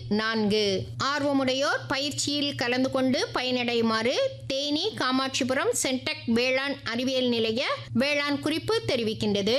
நான்கு ஆர்வமுடையோர் பயிற்சியில் கலந்து கொண்டு பயனடையுமாறு தேனி காமாட்சிபுரம் சென்டெக் வேளாண் அறிவியல் நிலைய வேளாண் குறிப்பு தெரிவிக்கின்றது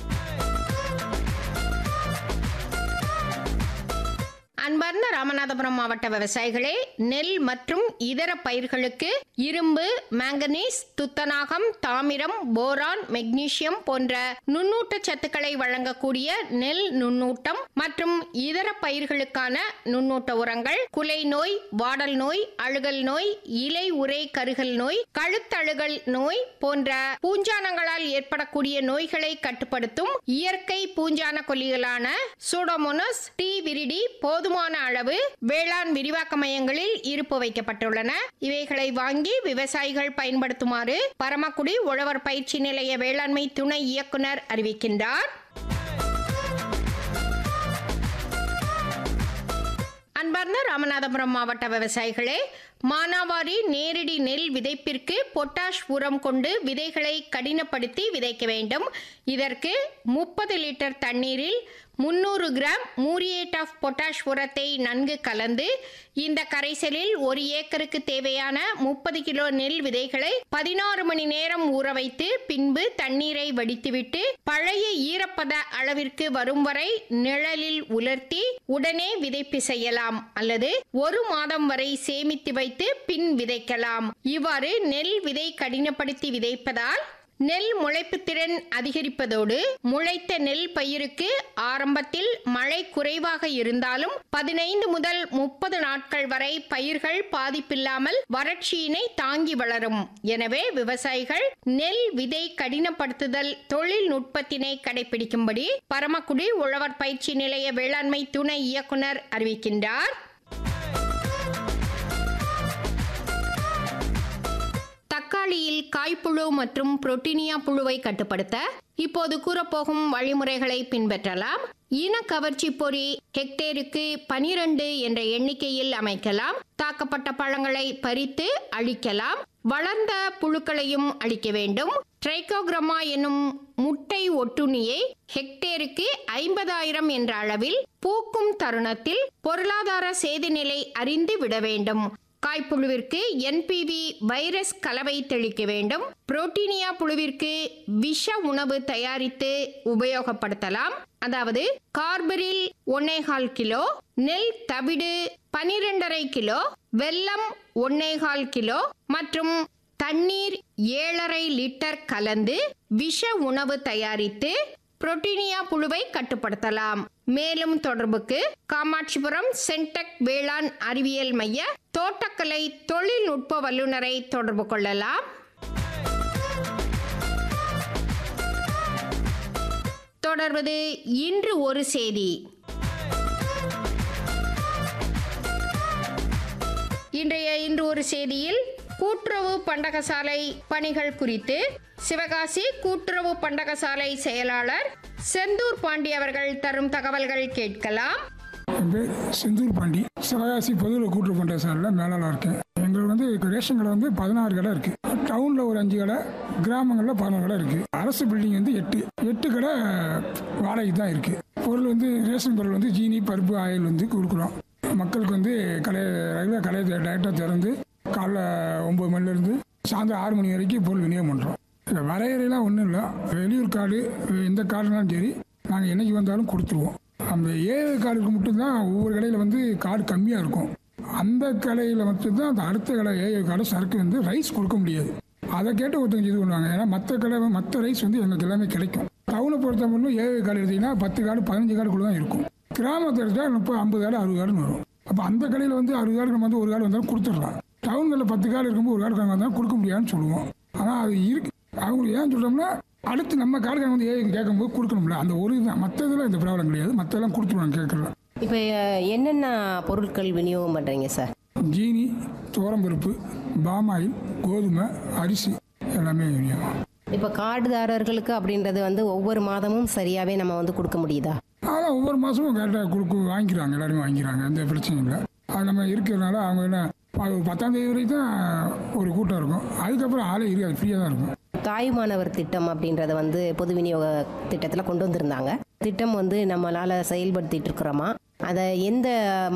அன்பார்ந்த ராமநாதபுரம் மாவட்ட விவசாயிகளே நெல் மற்றும் இதர பயிர்களுக்கு இரும்பு மாங்கனீஸ் துத்தநாகம் தாமிரம் போரான் மெக்னீசியம் போன்ற நுண்ணூட்ட சத்துக்களை வழங்கக்கூடிய நெல் நுண்ணூட்டம் மற்றும் இதர பயிர்களுக்கான நுண்ணூட்ட உரங்கள் குலை நோய் வாடல் நோய் அழுகல் நோய் இலை உரை கருகல் நோய் கழுத்தழுகல் நோய் போன்ற பூஞ்சானங்களால் ஏற்படக்கூடிய நோய்களை கட்டுப்படுத்தும் இயற்கை பூஞ்சான கொல்லிகளான சூடோமோனஸ் டி விரிடி போதுமான அளவு வேளாண் விரிவாக்க மையங்களில் இருப்பு வைக்கப்பட்டுள்ளன இவைகளை வாங்கி விவசாயிகள் பயன்படுத்துமாறு பரமக்குடி உழவர் பயிற்சி நிலைய வேளாண்மை துணை இயக்குனர் அறிவிக்கின்றார் அன்பார்ந்த ராமநாதபுரம் மாவட்ட விவசாயிகளே மானாவாரி நேரடி நெல் விதைப்பிற்கு பொட்டாஷ் உரம் கொண்டு விதைகளை கடினப்படுத்தி விதைக்க வேண்டும் இதற்கு முப்பது லிட்டர் தண்ணீரில் முன்னூறு கிராம் மூரியேட் ஆஃப் பொட்டாஷ் உரத்தை நன்கு கலந்து இந்த கரைசலில் ஒரு ஏக்கருக்கு தேவையான முப்பது கிலோ நெல் விதைகளை பதினாறு மணி நேரம் ஊற வைத்து பின்பு தண்ணீரை வடித்துவிட்டு பழைய ஈரப்பத அளவிற்கு வரும் வரை நிழலில் உலர்த்தி உடனே விதைப்பு செய்யலாம் அல்லது ஒரு மாதம் வரை சேமித்து வைத்து பின் விதைக்கலாம் இவ்வாறு நெல் விதை கடினப்படுத்தி விதைப்பதால் நெல் முளைப்பு திறன் அதிகரிப்பதோடு முளைத்த நெல் பயிருக்கு ஆரம்பத்தில் மழை குறைவாக இருந்தாலும் பதினைந்து முதல் முப்பது நாட்கள் வரை பயிர்கள் பாதிப்பில்லாமல் வறட்சியினை தாங்கி வளரும் எனவே விவசாயிகள் நெல் விதை கடினப்படுத்துதல் தொழில்நுட்பத்தினை கடைபிடிக்கும்படி பரமக்குடி உழவர் பயிற்சி நிலைய வேளாண்மை துணை இயக்குனர் அறிவிக்கின்றார் தக்காளியில் காய்ப்புழு மற்றும் புரோட்டீனியா புழுவை கட்டுப்படுத்த இப்போது கூறப்போகும் வழிமுறைகளை பின்பற்றலாம் இன கவர்ச்சி பொறி ஹெக்டேருக்கு பனிரெண்டு என்ற எண்ணிக்கையில் அமைக்கலாம் தாக்கப்பட்ட பழங்களை பறித்து அழிக்கலாம் வளர்ந்த புழுக்களையும் அழிக்க வேண்டும் ட்ரைகோகிரமா என்னும் முட்டை ஒட்டுண்ணியை ஹெக்டேருக்கு ஐம்பதாயிரம் என்ற அளவில் பூக்கும் தருணத்தில் பொருளாதார சேதநிலை அறிந்து விட வேண்டும் காய்ப்புழுவிற்கு என்பிவி வைரஸ் கலவை தெளிக்க வேண்டும் புரோட்டீனியா புழுவிற்கு விஷ உணவு தயாரித்து உபயோகப்படுத்தலாம் அதாவது கார்பரில் ஒன்னேகால் கிலோ நெல் தவிடு பனிரெண்டரை கிலோ வெல்லம் ஒன்னேகால் கிலோ மற்றும் தண்ணீர் ஏழரை லிட்டர் கலந்து விஷ உணவு தயாரித்து புரோட்டீனியா புழுவை கட்டுப்படுத்தலாம் மேலும் தொடர்புக்கு காமாட்சிபுரம் சென்டெக் வேளாண் அறிவியல் மைய தோட்டக்கலை தொழில்நுட்ப வல்லுநரை தொடர்பு கொள்ளலாம் தொடர்வது இன்று ஒரு செய்தி இன்றைய இன்று ஒரு செய்தியில் கூட்டுறவு பண்டகசாலை பணிகள் குறித்து சிவகாசி கூட்டுறவு பண்டகசாலை செயலாளர் செந்தூர் பாண்டி அவர்கள் தரும் தகவல்கள் கேட்கலாம் என் பேர் செந்தூர் பாண்டி சிவகாசி பொதுவில் கூட்டுறவு பண்ற சாரில் மேலாளர் இருக்கேன் எங்களுக்கு வந்து ரேஷன் கடை வந்து பதினாறு கடை இருக்கு டவுனில் ஒரு அஞ்சு கடை கிராமங்களில் பதினோரு கடை இருக்கு அரசு பில்டிங் வந்து எட்டு எட்டு கடை வாடகைக்கு தான் இருக்கு பொருள் வந்து ரேஷன் பொருள் வந்து ஜீனி பருப்பு ஆயில் வந்து கொடுக்குறோம் மக்களுக்கு வந்து கடை ரெகுலர் கடையை டைரெக்டாக திறந்து காலைல ஒம்பது மணிலேருந்து சாயந்தரம் ஆறு மணி வரைக்கும் பொருள் விநியோகம் பண்ணுறோம் இந்த வரையறையெல்லாம் ஒன்றும் இல்லை வெளியூர் கார்டு எந்த கார்டுனாலும் சரி நாங்கள் என்னைக்கு வந்தாலும் கொடுத்துருவோம் அந்த ஏழு கார்டுக்கு மட்டும்தான் ஒவ்வொரு கடையில் வந்து கார்டு கம்மியாக இருக்கும் அந்த கடையில் மட்டும்தான் அந்த அடுத்த கடை ஏழு கார்டு சரக்கு வந்து ரைஸ் கொடுக்க முடியாது அதை கேட்டு ஒருத்தவங்க இது பண்ணுவாங்க ஏன்னா மற்ற கடை மற்ற ரைஸ் வந்து எங்களுக்கு எல்லாமே கிடைக்கும் டவுனை பொறுத்த மட்டும் ஏழு கார்டு எடுத்தீங்கன்னா பத்து கார்டு பதினஞ்சு கார்டுக்குள்ள தான் இருக்கும் கிராமத்தை எடுத்தால் முப்பது ஐம்பது கார்டு அறுபது கார்டுன்னு வரும் அப்போ அந்த கடையில் வந்து அறுபது கார்டு நம்ம வந்து ஒரு கார்டு வந்தாலும் கொடுத்துடலாம் டவுன்களில் பத்து கார்டு இருக்கும்போது ஒரு கார்டு வந்தாலும் கொடுக்க முடியாதுன்னு சொல்லுவோம் ஆனால் அது இருக்கு அவங்களுக்கு ஏன் சொல்கிறோம்னா அடுத்து நம்ம கார்டு வந்து ஏன் கேட்கும்போது கொடுக்கணும்ல அந்த ஒரு இதுதான் மற்ற இதில் இந்த ப்ராப்ளம் கிடையாது மற்றெல்லாம் கொடுத்துருவாங்க கேட்கலாம் இப்போ என்னென்ன பொருட்கள் விநியோகம் பண்ணுறீங்க சார் ஜீனி துவரம்பருப்பு பாமாயில் கோதுமை அரிசி எல்லாமே விநியோகம் இப்போ கார்டுதாரர்களுக்கு அப்படின்றது வந்து ஒவ்வொரு மாதமும் சரியாகவே நம்ம வந்து கொடுக்க முடியுதா அதான் ஒவ்வொரு மாதமும் கரெக்டாக கொடுக்க வாங்கிக்கிறாங்க எல்லாருமே வாங்கிக்கிறாங்க எந்த பிரச்சனையும் இல்லை அது நம்ம இருக்கிறதுனால அவங்க என்ன அது ஒரு பத்தாம் தேதி வரைக்கும் தான் ஒரு கூட்டம் இருக்கும் அதுக்கப்புறம் ஆளே இருக்காது ஃப்ரீயாக தான் இருக்கும் தாய்மானவர் திட்டம் அப்படின்றத வந்து பொது விநியோக திட்டத்தில் கொண்டு வந்திருந்தாங்க திட்டம் வந்து நம்மளால் செயல்படுத்திட்டு இருக்கிறோமா அதை எந்த